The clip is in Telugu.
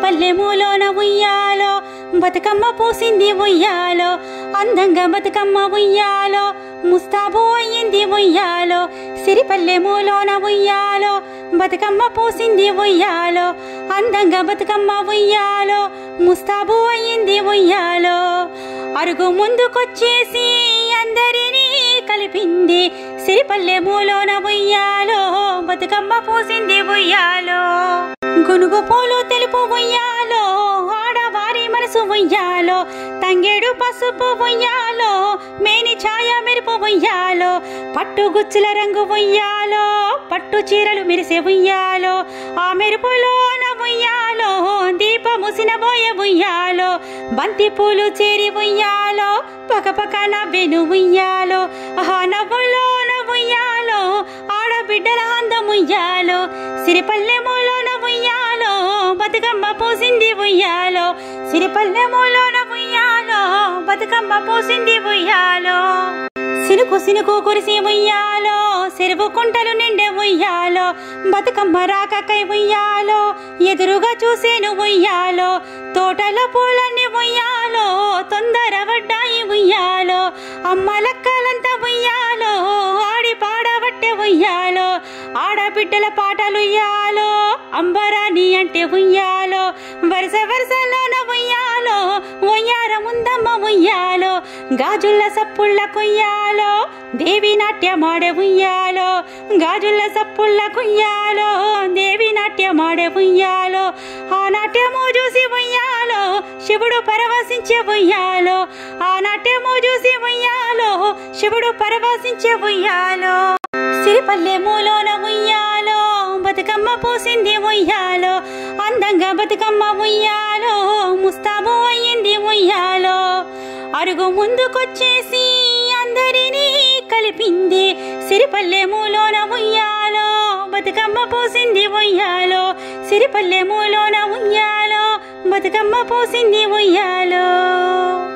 సిరిపల్లెములోన ఉయ్యాలో బతుకమ్మ పూసింది ఉయ్యాలో అందంగా బతుకమ్మ ఉయ్యాలో ముస్తాబు అయ్యింది ఉయ్యాలో సిరిపల్లెములోన ఉయ్యాలో బతుకమ్మ పూసింది ఉయ్యాలో అందంగా బతుకమ్మ ఉయ్యాలో ముస్తాబు అయ్యింది ఉయ్యాలో అరుగు ముందుకొచ్చేసి అందరినీ కలిపింది సిరిపల్లెములోన ఉయ్యాలో బతుకమ్మ పూసింది ఉయ్యాలో గునుగు పూలు తెలుపు ఉయ్యాలో ఆడవారి మనసు ఉయ్యాలో తంగేడు పసుపు ఉయ్యాలో మేని ఛాయ మెరుపు ఉయ్యాలో పట్టు గుచ్చుల రంగు ఉయ్యాలో పట్టు చీరలు మెరిసే ఉయ్యాలో ఆ మెరుపులోన ఉయ్యాలో దీపము సినబోయే ఉయ్యాలో బంతి పూలు చేరి ఉయ్యాలో పక పక నవ్వెను ఉయ్యాలో ఆ నవ్వులోన ఉయ్యాలో ఆడబిడ్డల అందం ఉయ్యాలో సిరిపల్లెములోన ఉయ్యాలో బతుకమ్మ పూసింది ఉయ్యాలో సిరిపల్లెములోన ఉయ్యాలో బతుకమ్మ పూసింది ఉయ్యాలో సినుకు సినుకు కురిసి ఉయ్యాలో చెరువు కుంటలు నిండే ఉయ్యాలో బతుకమ్మ రాకకై ఉయ్యాలో ఎదురుగా చూసేను ఉయ్యాలో తోటల పూలన్నీ ఉయ్యాలో తొందర పడ్డాయి ఉయ్యాలో అమ్మ లక్కలంతా ఉయ్యాలో ఆడి పాడబట్టే ఉయ్యాలో ఆడబిడ్డల పాటలు ఉయ్యాలో అంబరాని అంటే ఉయ్యాలో వరుస వరుసలోన ఉయ్యాలో ఉయ్యార ముందమ్మ ఉయ్యాలో గాజుల సప్పుళ్ళ కుయ్యాలో దేవి నాట్యమాడే ఉయ్యాలో గాజుల సప్పుళ్ళ కుయ్యాలో దేవి నాట్యమాడే ఉయ్యాలో ఆ నాట్యము చూసి ఉయ్యాలో శివుడు పరవశించే ఉయ్యాలో ఆ నాట్యము చూసి ఉయ్యాలో శివుడు పరవశించే ఉయ్యాలో సిరిపల్లెములోన ఉయ్యాలో బతుకమ్మ పూసింది ఉయ్యాలో అందంగా బతుకమ్మ ఉయ్యాలో ముస్తాబు అయ్యింది ఉయ్యాలో అరుగు ముందుకొచ్చేసి అందరినీ కలిపింది సిరిపల్లెములోన ఉయ్యాలో బతుకమ్మ పూసింది ఉయ్యాలో సిరిపల్లెములోన ఉయ్యాలో బతుకమ్మ పూసింది ఉయ్యాలో